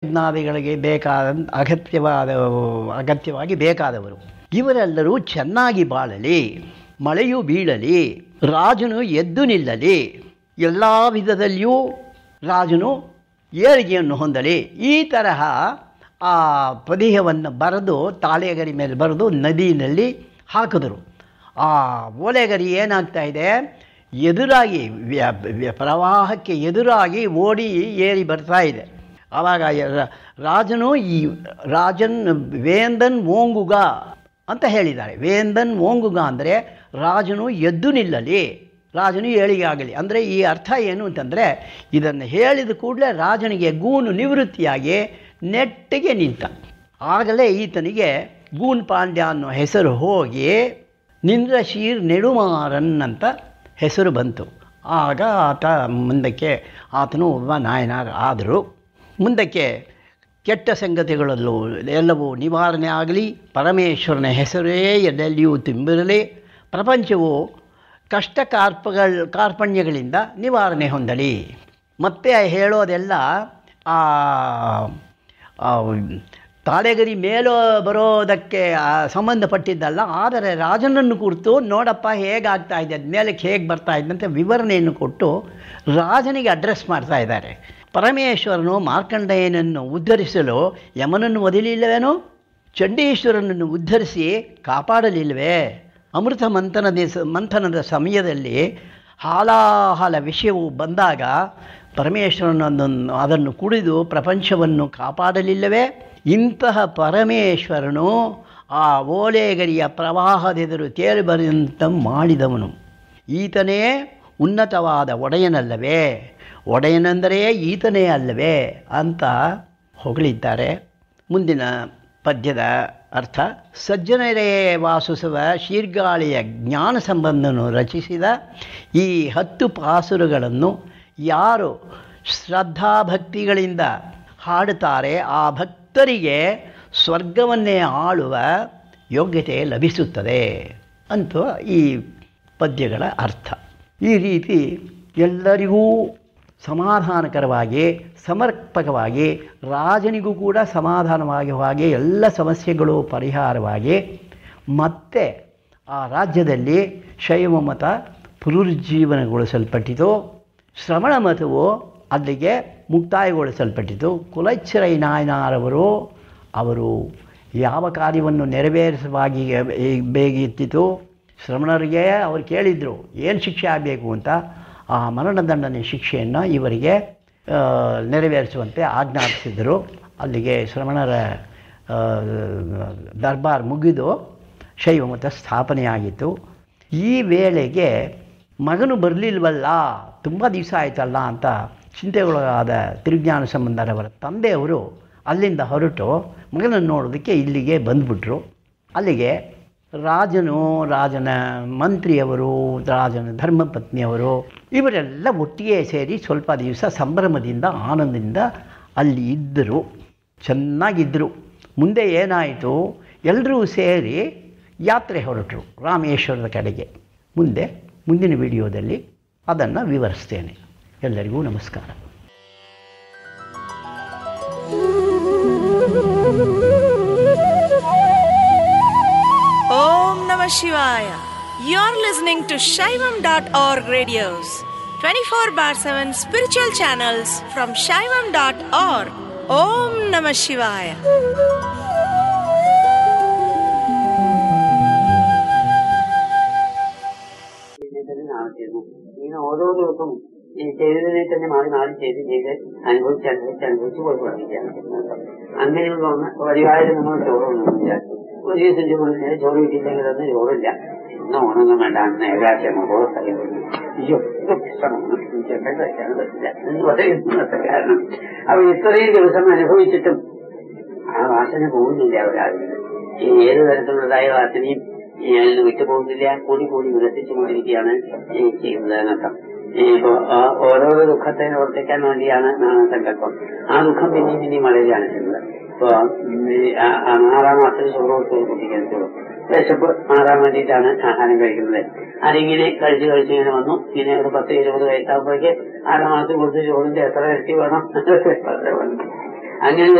ಯಜ್ಞಾದಿಗಳಿಗೆ ಬೇಕಾದ ಅಗತ್ಯವಾದ ಅಗತ್ಯವಾಗಿ ಬೇಕಾದವರು ಇವರೆಲ್ಲರೂ ಚೆನ್ನಾಗಿ ಬಾಳಲಿ ಮಳೆಯು ಬೀಳಲಿ ರಾಜನು ಎದ್ದು ನಿಲ್ಲಲಿ ಎಲ್ಲ ವಿಧದಲ್ಲಿಯೂ ರಾಜನು ಏಳಿಗೆಯನ್ನು ಹೊಂದಲಿ ಈ ತರಹ ಆ ಪದೇಹವನ್ನು ಬರೆದು ತಾಳೆಗರಿ ಮೇಲೆ ಬರೆದು ನದಿಯಲ್ಲಿ ಹಾಕಿದ್ರು ಆ ಓಲೆಗರಿ ಏನಾಗ್ತಾ ಇದೆ ಎದುರಾಗಿ ವ್ಯ- ವ್ಯ- ಪ್ರವಾಹಕ್ಕೆ ಎದುರಾಗಿ ಓಡಿ ಏರಿ ಬರ್ತಾ ಇದೆ ಆವಾಗ ರ- ರಾಜನು ಈ ರಾಜನ್ ವೇಂದನ್ ಓಂಗುಗ ಅಂತ ಹೇಳಿದ್ದಾರೆ ವೇಂದನ್ ಓಂಗುಗ ಅಂದರೆ ರಾಜನು ಎದ್ದು ನಿಲ್ಲಲಿ ರಾಜನು ಏಳಿಗೆ ಆಗಲಿ ಅಂದರೆ ಈ ಅರ್ಥ ಏನು ಅಂತಂದರೆ ಇದನ್ನು ಹೇಳಿದ ಕೂಡಲೇ ರಾಜನಿಗೆ ಗೂನು ನಿವೃತ್ತಿಯಾಗಿ ನೆಟ್ಟಿಗೆ ನಿಂತ ಆಗಲೇ ಈತನಿಗೆ ಗೂನ್ ಪಾಂಡ್ಯ ಅನ್ನೋ ಹೆಸರು ಹೋಗಿ ನಿಂದ್ರಶೀರ್ ನೆಡುಮಾರನ್ ಅಂತ ಹೆಸರು ಬಂತು ಆಗ ಆತ ಮುಂದಕ್ಕೆ ಆತನು ಒಬ್ಬ ನಾಯನಾಗ ಆದರು ಮುಂದಕ್ಕೆ ಕೆಟ್ಟ ಸಂಗತಿಗಳಲ್ಲೂ ಎಲ್ಲವೂ ನಿವಾರಣೆ ಆಗಲಿ ಪರಮೇಶ್ವರನ ಹೆಸರೇ ಎಲ್ಲೆಲ್ಲಿಯೂ ತುಂಬಿರಲಿ ಪ್ರಪಂಚವು ಕಷ್ಟ ಕಾರ್ಪಗಳ ಕಾರ್ಪಣ್ಯಗಳಿಂದ ನಿವಾರಣೆ ಹೊಂದಲಿ ಮತ್ತೆ ಹೇಳೋದೆಲ್ಲ ಆ ಆ ತಾಳೆಗರಿ ಮೇಲೋ ಬರೋದಕ್ಕೆ ಆ, ಸಂಬಂಧಪಟ್ಟಿದ್ದಲ್ಲ ಆದರೆ ರಾಜನನ್ನು ಕುರಿತು ನೋಡಪ್ಪ ಹೇಗಾಗ್ತಾ ಇದೆ ಅದು ಮೇಲಕ್ಕೆ ಹೇಗೆ ಬರ್ತಾ ಇದ್ದಂತೆ ವಿವರಣೆಯನ್ನು ಕೊಟ್ಟು ರಾಜನಿಗೆ ಅಡ್ರೆಸ್ ಮಾಡ್ತಾ ಇದ್ದಾರೆ ಪರಮೇಶ್ವರನು ಮಾರ್ಕಂಡೇಯನನ್ನು ಉದ್ಧರಿಸಲು ಯಮನನ್ನು ಒದಲಿಲ್ಲವೇನೋ ಚಂಡೀಶ್ವರನನ್ನು ಉದ್ಧರಿಸಿ ಕಾಪಾಡಲಿಲ್ಲವೇ ಅಮೃತ ಮಂಥನದ ಮಂಥನದ ಸಮಯದಲ್ಲಿ ಹಾಲಾಹಲ ವಿಷಯವು ಬಂದಾಗ ಪರಮೇಶ್ವರನನ್ನು ಅದನ್ನು ಕುಡಿದು ಪ್ರಪಂಚವನ್ನು ಕಾಪಾಡಲಿಲ್ಲವೇ ಇಂತಹ ಪರಮೇಶ್ವರನು ಆ ಓಲೆಗರಿಯ ಪ್ರವಾಹದೆದುರು ತೇಲಿ ಬರೆದಂತ ಮಾಡಿದವನು ಈತನೇ ಉನ್ನತವಾದ ಒಡೆಯನಲ್ಲವೇ ಒಡೆಯನೆಂದರೆ ಈತನೇ ಅಲ್ಲವೇ ಅಂತ ಹೊಗಳಿದ್ದಾರೆ ಮುಂದಿನ ಪದ್ಯದ ಅರ್ಥ ಸಜ್ಜನರೇ ವಾಸಿಸುವ ಶೀರ್ಗಾಳಿಯ ಜ್ಞಾನ ಸಂಬಂಧವನ್ನು ರಚಿಸಿದ ಈ ಹತ್ತು ಪಾಸುರಗಳನ್ನು ಯಾರು ಶ್ರದ್ಧಾಭಕ್ತಿಗಳಿಂದ ಹಾಡುತ್ತಾರೆ ಆ ಭಕ್ತರಿಗೆ ಸ್ವರ್ಗವನ್ನೇ ಆಳುವ ಯೋಗ್ಯತೆ ಲಭಿಸುತ್ತದೆ ಅಂತ ಈ ಪದ್ಯಗಳ ಅರ್ಥ ಈ ರೀತಿ ಎಲ್ಲರಿಗೂ ಸಮಾಧಾನಕರವಾಗಿ ಸಮರ್ಪಕವಾಗಿ ರಾಜನಿಗೂ ಕೂಡ ಸಮಾಧಾನವಾಗಿ ಹಾಗೆ ಎಲ್ಲ ಸಮಸ್ಯೆಗಳು ಪರಿಹಾರವಾಗಿ ಮತ್ತೆ ಆ ರಾಜ್ಯದಲ್ಲಿ ಶೈವ ಮತ ಪುನರುಜ್ಜೀವನಗೊಳಿಸಲ್ಪಟ್ಟಿತು ಶ್ರವಣ ಮತವು ಅಲ್ಲಿಗೆ ಮುಕ್ತಾಯಗೊಳಿಸಲ್ಪಟ್ಟಿತು ಕುಲಚ್ಚರೈ ನಾಯನಾರವರು ಅವರು ಯಾವ ಕಾರ್ಯವನ್ನು ನೆರವೇರಿಸುವಾಗಿ ಬೇಗಿತ್ತಿತು ಶ್ರಮಣರಿಗೆ ಅವರು ಕೇಳಿದರು ಏನು ಶಿಕ್ಷೆ ಆಗಬೇಕು ಅಂತ ಆ ಮರಣದಂಡನೆ ಶಿಕ್ಷೆಯನ್ನು ಇವರಿಗೆ ಆ, ನೆರವೇರಿಸುವಂತೆ ಆಜ್ಞಾಪಿಸಿದರು ಅಲ್ಲಿಗೆ ಶ್ರಮಣರ ಆ, ದರ್ಬಾರ್ ಮುಗಿದು ಶೈವ ಮತ ಸ್ಥಾಪನೆಯಾಗಿತ್ತು ಈ ವೇಳೆಗೆ ಮಗನು ಬರಲಿಲ್ವಲ್ಲ ತುಂಬ ದಿವಸ ಆಯ್ತಲ್ಲ ಅಂತ ಚಿಂತೆಗೊಳಗಾದ ತಿರುಜ್ಞಾನ ಸಂಬಂಧರವರ ತಂದೆಯವರು ಅಲ್ಲಿಂದ ಹೊರಟು ಮಗನನ್ನು ನೋಡೋದಕ್ಕೆ ಇಲ್ಲಿಗೆ ಬಂದ್ಬಿಟ್ರು ಅಲ್ಲಿಗೆ ರಾಜನು ರಾಜನ ಮಂತ್ರಿಯವರು ರಾಜನ ಧರ್ಮಪತ್ನಿಯವರು ಇವರೆಲ್ಲ ಒಟ್ಟಿಗೆ ಸೇರಿ ಸ್ವಲ್ಪ ದಿವಸ ಸಂಭ್ರಮದಿಂದ ಆನಂದದಿಂದ ಅಲ್ಲಿ ಇದ್ದರು ಚೆನ್ನಾಗಿದ್ದರು ಮುಂದೆ ಏನಾಯಿತು ಎಲ್ಲರೂ ಸೇರಿ ಯಾತ್ರೆ ಹೊರಟರು ರಾಮೇಶ್ವರದ ಕಡೆಗೆ ಮುಂದೆ ಮುಂದಿನ ವಿಡಿಯೋದಲ್ಲಿ ಅದನ್ನು ವಿವರಿಸ್ತೇನೆ ಎಲ್ಲರಿಗೂ ನಮಸ್ಕಾರ Om Namah Shivaya. You're listening to Shaivam.org radios, 24 bar 7 spiritual channels from Shaivam.org. Om Namah Shivaya. ഇതിനെ തന്നെ നാളെ ചെയ്യുന്നു ഇങ്ങനെ ഓരോ ദിവസവും ഈ ചെയ്തതിനെ തന്നെ മാറി മാറി ചെയ്ത് ചെയ്ത് അനുഭവിച്ച് അനുഭവിച്ച് അനുഭവിച്ച് പോയി പഠിക്കുകയാണ് അങ്ങനെയുള്ള ഒന്ന് പരിപാടി നമ്മൾ ചോറൊന്നും വിചാരിച്ചു ഒരു ദിവസം ചോറ് നേരെ ചോറ് കിട്ടിയില്ലെങ്കിൽ അന്ന് ചോറില്ല ഇന്ന് ഓണൊന്നും വേണ്ട അന്ന് ഏകാശം ഓരോ സ്ഥലം അയ്യോ ഇത് പ്രശ്നമാണ് എനിക്ക് എന്നെ കഴിക്കാൻ പറ്റില്ല എന്ന് പറയുന്നത് കാരണം അപ്പൊ ഇത്രയും ദിവസം അനുഭവിച്ചിട്ടും ആ വാസന പോകുന്നില്ല ഒരാളിൽ ഈ ഏത് തരത്തിലുള്ളതായ വാസനയും ഈ അതിന് വിട്ടുപോകുന്നില്ല കൂടി കൂടി വികസിച്ചു കൊണ്ടിരിക്കുകയാണ് ഈ ചെയ്യുന്നത് എന്നർത്ഥം ഈ ഇപ്പൊ ആ ഓരോരോ ദുഃഖത്തെ പ്രവർത്തിക്കാൻ വേണ്ടിയാണ് നാണസങ്കല്പം ആ ദുഃഖം പിന്നെയും പിന്നെയും വളരുകയാണ് ചെയ്യുന്നത് ഇപ്പൊ ഈ ആ- ആ ആറാം മാസത്തിൽ ചോറ് കൊടുത്ത് കുട്ടിക്കാൻ ചോറ് വിശപ്പ് മാറാൻ വേണ്ടിയിട്ടാണ് ആഹാരം കഴിക്കുന്നത് അതിങ്ങനെ കഴിച്ച് കഴിച്ച് ഇങ്ങനെ വന്നു ഇങ്ങനെ ഒരു പത്ത് ഇരുപത് വയസ്സാകുമ്പോഴേക്ക് ആറാം മാസത്തിൽ കൊടുത്ത് ചോറിന്റെ എത്ര ഇരട്ടി വേണം അങ്ങനെ